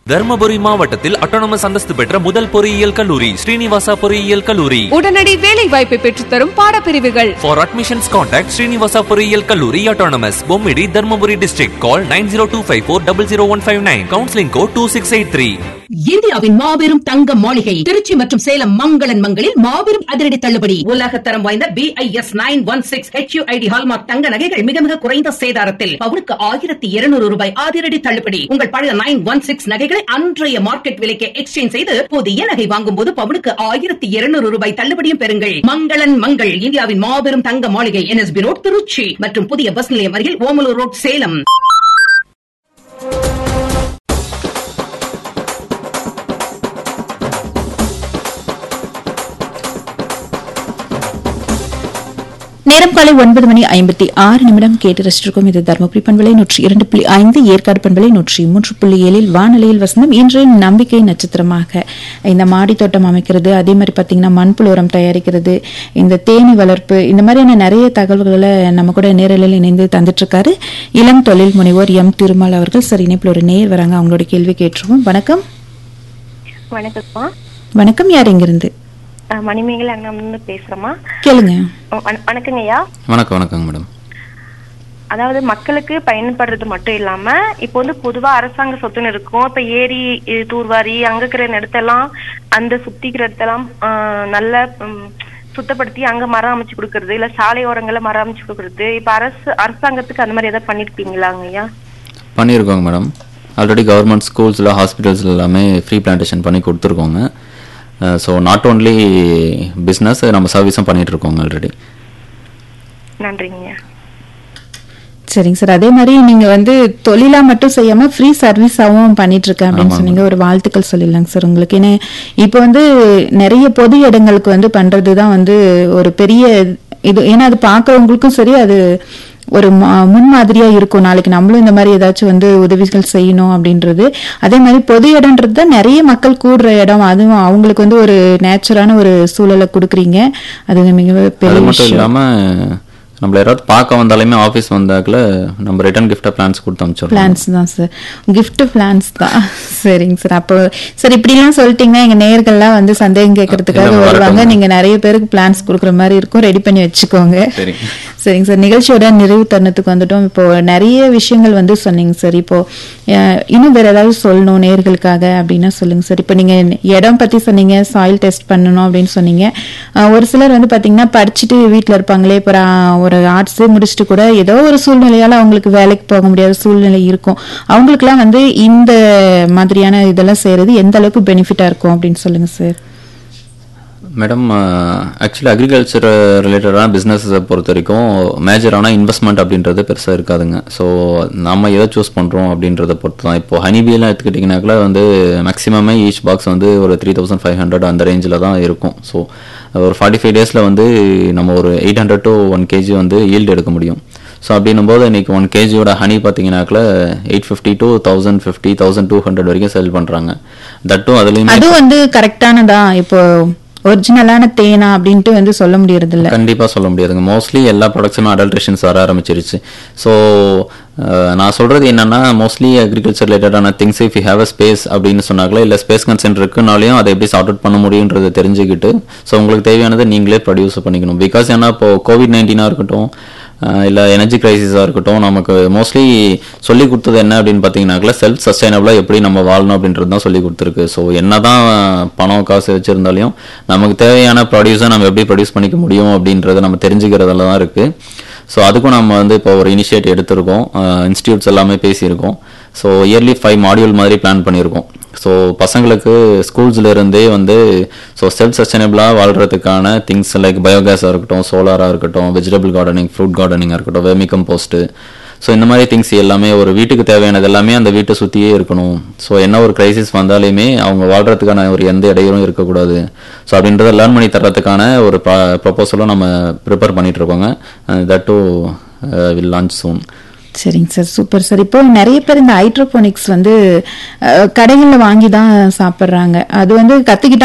தர்மபுரி மாவட்டத்தில் அட்டானமஸ் அந்தஸ்து பெற்ற முதல் பொறியியல் கல்லூரி ஸ்ரீனிவாசா பொறியியல் கல்லூரி உடனடி வேலை வாய்ப்பை பெற்றுத்தரும் பாடப்பிரிவுகள் ஃபார் அட்மிஷன்ஸ் கான்டாக்ட் ஸ்ரீனிவாசா பொறியியல் கல்லூரி autonomous Bommidi Dharmapuri district call nine zero two five four double zero one five nine counselling code two six eight three இந்தியாவின் மாபெரும் தங்க மாளிகை திருச்சி மற்றும் சேலம் மங்களன் மங்களில் மாபெரும் அதிரடி தள்ளுபடி உலகத்தரம் வாய்ந்த B I S nine one six HUID hallmark தங்க நகைகள் மிக மிக குறைந்த சேதாரத்தில் பவுனுக்கு ஆயிரத்தி இருநூறு ரூபாய் அதிரடி தள்ளுபடி உங்கள் பழைய நைன் ஒன் சிக்ஸ் நகைகளை அன்றைய மார்க்கெட் விலைக்கு எக்ஸ்சேஞ்ச் செய்து புதிய நகை வாங்கும் போது பவுனுக்கு ஆயிரத்தி இருநூறு ரூபாய் தள்ளுபடியும் பெறுங்கள் மங்களன் மங்கள் இந்தியாவின் மாபெரும் தங்க மாளிகை என்எஸ்பி ரோட் திருச்சி மற்றும் புதிய பஸ் நிலையம் அருகில் ஓமலூர் ரோட் சேலம் நேரம் காலை ஒன்பது மணி ஐம்பத்தி ஆறு நிமிடம் கேட்டு ரசிச்சிருக்கோம் இது தருமபுரி பண்பலை நூற்றி இரண்டு புள்ளி ஐந்து ஏற்காடு பண்பலை நூற்றி மூன்று புள்ளி ஏழில் வானிலையில் வசந்தம் இன்று நம்பிக்கை நட்சத்திரமாக இந்த மாடி தோட்டம் அமைக்கிறது அதே மாதிரி பார்த்தீங்கன்னா மண்புழு உரம் தயாரிக்கிறது இந்த தேனி வளர்ப்பு இந்த மாதிரியான நிறைய தகவல்களை நம்ம கூட நேரலில் இணைந்து தந்துட்டு இருக்காரு இளம் தொழில் முனைவோர் எம் திருமால் அவர்கள் சரி இணைப்பில் ஒரு நேர் வராங்க அவங்களோட கேள்வி கேட்டுருவோம் வணக்கம் வணக்கம்மா வணக்கம் யார் எங்கிருந்து அஹ் மணிமேகலை அண்ணன் பேசுறேம்மா கேளுங்க அஹ் வண- வணக்கங்க ஐயா வணக்கம் வணக்கங்க மேடம் அதாவது மக்களுக்கு பயன்படுறது மட்டும் இல்லாம இப்போ வந்து பொதுவா அரசாங்க சொத்துன்னு இருக்கும் இப்ப ஏரி இ- தூர்வாரி அங்க இருக்கிற இடத்தெல்லாம் அந்த சுத்திக்கிற இடத்தெல்லாம் அஹ், நல்ல ம், சுத்தப்படுத்தி அங்க மரம் அமைச்சு கொடுக்கறது இல்ல சாலையோரங்கள்ல மரம் அமைச்சு கொடுக்கறது இப்ப அரசு அரசாங்கத்துக்கு அந்த மாதிரி ஏதாவது பண்ணிருப்பீங்களாங்க ஐயா பண்ணியிருக்கோங்க மேடம் ஆல்ரெடி கவர்மெண்ட் ஸ்கூல்ஸில் ஹாஸ்பிட்டல்ஸில் எல்லாமே ஃப்ரீ பிளான்டேஷன் பண்ணி கொடுத்துருக்கோங்க ஸோ நாட் ஓன்லி பிஸ்னஸ் நம்ம சர்வீஸும் பண்ணிட்டு இருக்கோங்க ஆல்ரெடி நன்றிங்க ஐயா சரிங்க சார் அதே மாதிரி நீங்க வந்து தொழிலா மட்டும் செய்யாம ஃப்ரீ சர்வீஸாவும் பண்ணிட்டு இருக்கேன் அப்படின்னு ஆமாங்க. சொன்னீங்க ஒரு வாழ்த்துக்கள் சொல்லிடலாங்க சார் உங்களுக்கு ஏன்னா இப்போ வந்து நிறைய பொது இடங்களுக்கு வந்து பண்றதுதான் வந்து ஒரு பெரிய இது ஏன்னா அது பார்க்கறவங்களுக்கும் சரி அது ஒரு மா- முன்மாதிரியா இருக்கும் நாளைக்கு நம்மளும் இந்த மாதிரி ஏதாச்சும் வந்து உதவிகள் செய்யணும் அப்படின்றது அதே மாதிரி பொது இடம்ன்றது தான் நிறைய மக்கள் கூடுற இடம் அதுவும் அவங்களுக்கு வந்து ஒரு நேச்சுரான ஒரு சூழலை கொடுக்குறீங்க அது மிக அது பெரிய மட்டும் விஷயம் இல்லாமல் நம்மள யாராவது பார்க்க வந்தாலுமே ஆஃபீஸ் வந்தாக்கல நம்ம ரிட்டர்ன் கிஃப்டாக பிளான்ஸ் கொடுத்து அனுப்பிச்சிடுறோம் பிளான்ஸ் தான் சார் gift பிளான்ஸ் தான் சரிங்க சார் அப்போ சார் இப்படிலாம் சொல்லிட்டீங்கன்னா எங்க நேயர்கள்லாம் வந்து சந்தேகம் கேட்கறதுக்காக இல்ல, வரட்டும். வருவாங்க நீங்க நிறைய பேருக்கு பிளான்ஸ் கொடுக்குற மாதிரி இருக்கும் ரெடி பண்ணி வச்சுக்கோங்க சரி. சரிங்க சார் நிகழ்ச்சியோட நிறைவு தருணத்துக்கு வந்துட்டோம் இப்போ நிறைய விஷயங்கள் வந்து சொன்னீங்க சார் இப்போ அஹ், இன்னும் வேற ஏதாவது சொல்லணும் நேர்களுக்காக அப்படின்னா சொல்லுங்க சார் இப்போ நீங்க இடம் பத்தி சொன்னீங்க சாயில் டெஸ்ட் பண்ணணும் அப்படின்னு சொன்னீங்க அஹ், ஒரு சிலர் வந்து பாத்தீங்கன்னா படிச்சுட்டு வீட்ல இருப்பாங்களே இப்போ ஒரு ஆர்ட்ஸ் முடிச்சுட்டு கூட ஏதோ ஒரு சூழ்நிலையால அவங்களுக்கு வேலைக்கு போக முடியாத சூழ்நிலை இருக்கும் அவங்களுக்குலாம் வந்து இந்த மாதிரியான இதெல்லாம் செய்யறது எந்த அளவுக்கு பெனிஃபிட்டா இருக்கும் அப்படின்னு சொல்லுங்க சார் மேடம் ஆக்சுவலி அக்ரிகல்ச்சர் ரிலேட்டடான பிஸ்னஸை பொறுத்த வரைக்கும் மேஜரான இன்வெஸ்ட்மெண்ட் அப்படின்றது பெருசாக இருக்காதுங்க ஸோ நம்ம எதை சூஸ் பண்ணுறோம் அப்படின்றத பொறுத்து தான் இப்போ ஹனிபீலாம் எடுத்துக்கிட்டிங்கனாக்கா வந்து மேக்ஸிமமே ஈச் பாக்ஸ் வந்து ஒரு த்ரீ தௌசண்ட் ஃபைவ் ஹண்ட்ரட் அந்த ரேஞ்சில் தான் இருக்கும் ஸோ ஒரு ஃபார்ட்டி ஃபைவ் டேஸில் வந்து நம்ம ஒரு eight hundred to one KG வந்து ஈல்டு எடுக்க முடியும் ஸோ அப்படின்னும் போது இன்னைக்கு ஒன் கேஜியோட ஹனி பார்த்தீங்கன்னாக்கில் eight fifty to thousand fifty thousand two hundred வரைக்கும் செல் பண்ணுறாங்க தட்டும் அதுலேயுமே அது வந்து கரெக்டானதா இப்போ ஒரிஜினலான தேனா அப்படின்ட்டு வந்து சொல்ல முடியறது இல்ல கண்டிப்பா சொல்ல முடியாதுங்க மோஸ்ட்லி எல்லா ப்ராடக்ட்ஸுமே அடல்ட்ரேஷன்ஸ் வர ஆரம்பிச்சிருச்சு ஸோ நான் சொல்றது என்னன்னா மோஸ்ட்லி அக்ரிகல்ச்சர் ரிலேட்டடான things if you have a space அப்படின்னு சொன்னாங்களோ இல்லை ஸ்பேஸ் கன்சென்ட் இருக்குனாலையும் அதை எப்படி சார்ட் அவுட் பண்ண முடியுன்றதை தெரிஞ்சுக்கிட்டு ஸோ உங்களுக்கு தேவையானதை நீங்களே ப்ரொடியூஸ் பண்ணிக்கணும் பிகாஸ் ஏன்னா இப்போ கோவிட் நைன்டீனாக இருக்கட்டும் இல்லை எனர்ஜி கிரைசிஸாக இருக்கட்டும் நமக்கு மோஸ்ட்லி சொல்லி கொடுத்தது என்ன அப்படின்னு பார்த்தீங்கன்னாக்கா செல்ஃப் சஸ்டைனபிளாக எப்படி நம்ம வாழணும் அப்படின்றது தான் சொல்லி கொடுத்துருக்கு ஸோ என்னதான் பணம் காசு வச்சுருந்தாலையும் நமக்கு தேவையான ப்ராடியூஸை நம்ம எப்படி ப்ரொடியூஸ் பண்ணிக்க முடியும் அப்படின்றத நம்ம தெரிஞ்சுக்கிறதுல தான் இருக்குது ஸோ அதுக்கும் நம்ம வந்து இப்போ ஒரு இனிஷியேட் எடுத்திருக்கோம் இன்ஸ்டியூட்ஸ் எல்லாமே பேசியிருக்கோம் ஸோ இயர்லி ஃபைவ் மாடியூல் மாதிரி பிளான் பண்ணியிருக்கோம் ஸோ பசங்களுக்கு ஸ்கூல்ஸ்ல இருந்தே வந்து ஸோ செல்ஃப் சஸ்டைனபிளாக வாழ்றதுக்கான திங்ஸ் லைக் பயோகேஸாக இருக்கட்டும் சோலாராக இருக்கட்டும் வெஜிடபிள் கார்டனிங் ஃப்ரூட் கார்டனிங்காக இருக்கட்டும் வெர்மி கம்போஸ்ட்டு ஸோ இந்த மாதிரி திங்ஸ் எல்லாமே ஒரு வீட்டுக்கு தேவையானது எல்லாமே அந்த வீட்டை சுற்றியே இருக்கணும் ஸோ என்ன ஒரு கிரைசிஸ் வந்தாலுமே அவங்க வாழ்றதுக்கான ஒரு எந்த இடையூறும் இருக்கக்கூடாது ஸோ அப்படின்றத லேர்ன் பண்ணி தர்றதுக்கான ஒரு ப்ரொபோசலும் நம்ம ப்ரிப்பேர் பண்ணிட்டு இருக்கோங்க that too will launch soon சரிங்க சார் சூப்பர் சார் இப்போ நிறைய பேர் இந்த ஹைட்ரோபோனிக்ஸ் வந்து அஹ், கடைகள்ல வாங்கி தான் சாப்பிட்றாங்க அது வந்து கத்துக்கிட்டா